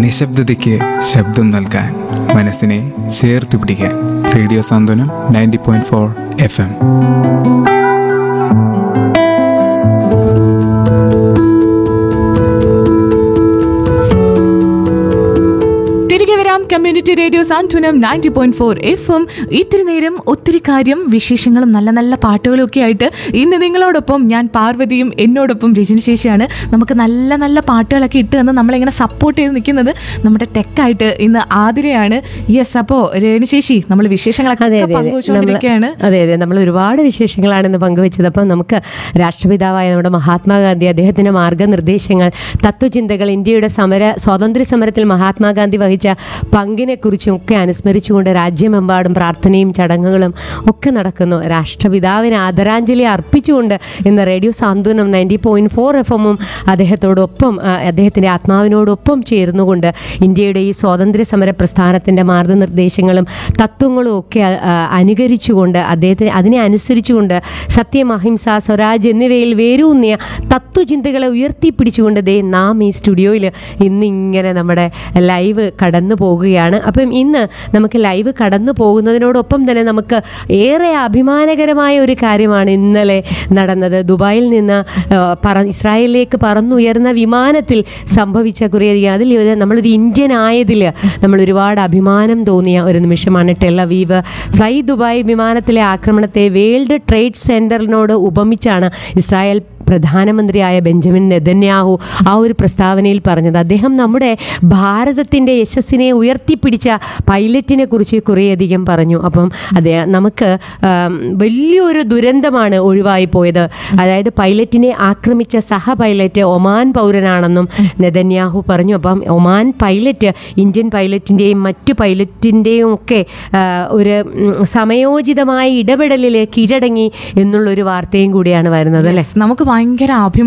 നിശബ്ദതയ്ക്ക് ശബ്ദം നൽകാൻ മനസ്സിനെ ചേർത്ത് പിടിക്കാൻ radio Santhwanam ninety point four F M തിരികെ വരാം community radio Santhwanam ninety point four F M ഇത്തിരി നേരം ഒത്തിരി കാര്യം വിശേഷങ്ങളും നല്ല നല്ല പാട്ടുകളും ഒക്കെ ആയിട്ട് ഇന്ന് നിങ്ങളോടൊപ്പം ഞാൻ പാർവതിയും എന്നോടൊപ്പം രജനി ശേഷിയാണ് നമുക്ക് നല്ല നല്ല പാട്ടുകളൊക്കെ ഇട്ട് തന്ന് നമ്മളിങ്ങനെ സപ്പോർട്ട് ചെയ്ത് നിൽക്കുന്നത് നമ്മുടെ ടെക്കായിട്ട് ഇന്ന് ആതിരയാണ് യെസ് അപ്പോൾ രജനിശേഷി നമ്മൾ അതെ വിശേഷങ്ങളൊക്കെ അതെ അതെ പങ്കുവച്ചുകൊണ്ടിരിക്കുകയാണ് നമ്മള് അതെ അതെ നമ്മൾ ഒരുപാട് വിശേഷങ്ങളാണ് ഇന്ന് പങ്കുവച്ചത് അപ്പം നമുക്ക് രാഷ്ട്രപിതാവായ നമ്മുടെ മഹാത്മാഗാന്ധി അദ്ദേഹത്തിൻ്റെ മാർഗനിർദ്ദേശങ്ങൾ തത്വചിന്തകൾ ഇന്ത്യയുടെ സമര സ്വാതന്ത്ര്യ സമരത്തിൽ മഹാത്മാഗാന്ധി വഹിച്ച പങ്കിനെക്കുറിച്ചും ഒക്കെ അനുസ്മരിച്ചുകൊണ്ട് രാജ്യമെമ്പാടും പ്രാർത്ഥനയും ചടങ്ങുകളും ഒക്കെ നടക്കുന്നു രാഷ്ട്രപിതാവിന് ആദരാഞ്ജലി അർപ്പിച്ചുകൊണ്ട് ഇന്ന് radio Santhwanam ninety point four F എമ്മും അദ്ദേഹത്തോടൊപ്പം ആ, അദ്ദേഹത്തിൻ്റെ ആത്മാവിനോടൊപ്പം ചേർന്നുകൊണ്ട് ഇന്ത്യയുടെ ഈ സ്വാതന്ത്ര്യ സമര പ്രസ്ഥാനത്തിൻ്റെ മാർഗനിർദ്ദേശങ്ങളും തത്വങ്ങളും ഒക്കെ ആ, ആ, അനുകരിച്ചുകൊണ്ട് അദ്ദേഹത്തിന് അതിനെ അനുസരിച്ചുകൊണ്ട് സത്യം അഹിംസ സ്വരാജ് എന്നിവയിൽ വേരൂന്നിയ തത്വചിന്തകളെ ഉയർത്തിപ്പിടിച്ചുകൊണ്ട് ദേ നാം ഈ സ്റ്റുഡിയോയിൽ ഇന്ന് ഇങ്ങനെ നമ്മുടെ ലൈവ് കടന്നു പോകുകയാണ് അപ്പം ഇന്ന് നമുക്ക് ലൈവ് കടന്നു പോകുന്നതിനോടൊപ്പം തന്നെ നമുക്ക് ഏറെ അഭിമാനകരമായ ഒരു കാര്യമാണ് ഇന്നലെ നടന്നത് ദുബായിൽ നിന്ന് ആ, പറ ഇസ്രായേലിലേക്ക് പറന്നുയർന്ന വിമാനത്തിൽ സംഭവിച്ച കുറേയധികം അതിൽ ഒരു- നമ്മളൊരു ഇന്ത്യൻ ആയതിൽ നമ്മൾ ഒരുപാട് അഭിമാനം തോന്നിയ ഒരു നിമിഷമാണ് ടെലവീവ് ഫ്ലൈ ദുബായ് വിമാനത്തിലെ ആക്രമണത്തെ വേൾഡ് ട്രേഡ് സെൻറ്ററിനോട് ഉപമിച്ചാണ് ഇസ്രായേൽ പ്രധാനമന്ത്രിയായ ബെഞ്ചമിൻ നെതന്യാഹു ആ ഒരു പ്രസ്താവനയിൽ പറഞ്ഞത് അദ്ദേഹം നമ്മുടെ ഭാരതത്തിൻ്റെ യശസ്സിനെ ഉയർത്തിപ്പിടിച്ച പൈലറ്റിനെ കുറിച്ച് കുറേയധികം പറഞ്ഞു അപ്പം അതെ നമുക്ക് ആം, വലിയൊരു ദുരന്തമാണ് ഒഴിവായി പോയത് അതായത് പൈലറ്റിനെ ആക്രമിച്ച സഹ പൈലറ്റ് ഒമാൻ പൗരനാണെന്നും നെതന്യാഹു പറഞ്ഞു അപ്പം ഒമാൻ പൈലറ്റ് ഇന്ത്യൻ പൈലറ്റിൻ്റെയും മറ്റു പൈലറ്റിൻ്റെയും ഒക്കെ ആ, ഒരു ഉം, സമയോചിതമായ ഇടപെടലിൽ കീഴടങ്ങി എന്നുള്ളൊരു വാർത്തയും കൂടിയാണ് വരുന്നത് അല്ലേ നമുക്ക് ഭയങ്കര അഭിമാനം